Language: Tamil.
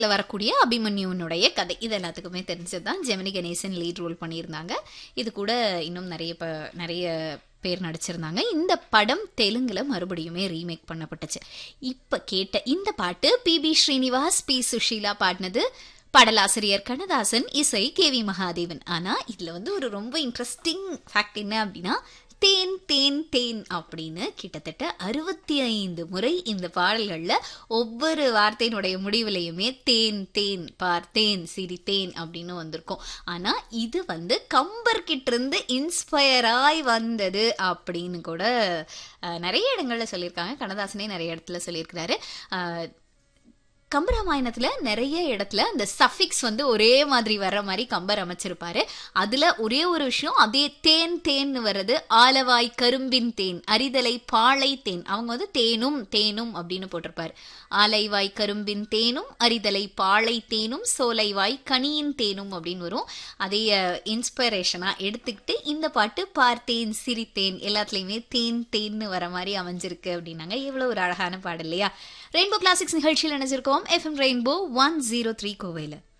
வரக்கூடிய அபிமன்யுனுடைய கதை இது எல்லாத்துக்குமே தெரிஞ்சதுதான் ஜெமினி கணேசன் லீட் ரோல் பண்ணியிருந்தாங்க இது கூட இன்னும் நிறைய ப நிறைய பேர் நடிச்சிருந்தாங்க இந்த படம் தெலுங்குல மறுபடியுமே ரீமேக் பண்ணப்பட்டுச்சு இப்ப கேட்ட இந்த பாட்டு P B Srinivas P Susheela பாடினது பாடலாசிரியர் கண்ணதாசன் இசை கே வி மகாதேவன் ஆனா இதுல வந்து ஒரு ரொம்ப இன்ட்ரெஸ்டிங் ஃபேக்ட் என்ன அப்படின்னா தேன் தேன் தேன் அப்படின்னு கிட்டத்தட்ட அறுபத்தி ஐந்து முறை இந்த பாடல்கள்ல ஒவ்வொரு வார்த்தையினுடைய முடிவுலையுமே தேன் தேன் பார்த்தேன் சிரித்தேன் அப்படின்னு வந்திருக்கும் ஆனா இது வந்து கம்பர் கிட்ட இருந்து இன்ஸ்பயர் ஆய் வந்தது அப்படின்னு கூட அஹ், நிறைய இடங்கள்ல சொல்லியிருக்காங்க கண்ணதாசனே நிறைய இடத்துல சொல்லியிருக்கிறாரு அஹ், கம்பராமாயணத்துல நிறைய இடத்துல அந்த சஃபிக்ஸ் வந்து ஒரே மாதிரி வர்ற மாதிரி கம்பர் அமைச்சிருப்பாரு அதுல ஒரே ஒரு விஷயம் அதே தேன் தேன் வர்றது ஆலவாய் கரும்பின் தேன் அரிதலை பாளை தேன் அவங்க வந்து தேனும் தேனும் அப்படின்னு போட்டிருப்பாரு ஆலைவாய் கரும்பின் தேனும் அரிதலை பாளை தேனும் சோலைவாய் கனியின் தேனும் அப்படின்னு வரும் அதே இன்ஸ்பிரேஷனா எடுத்துக்கிட்டு இந்த பாட்டு பார்த்தேன் சிரித்தேன் எல்லாத்துலயுமே தேன் தேன்னு வர மாதிரி அமைஞ்சிருக்கு அப்படின்னாங்க எவ்வளவு ஒரு அழகான பாடல் இல்லையா ரெயின்போ கிளாசிக்ஸ் நிகழ்ச்சியில் நினைச்சிருக்கோம் FM rainbow one zero three கோவையில்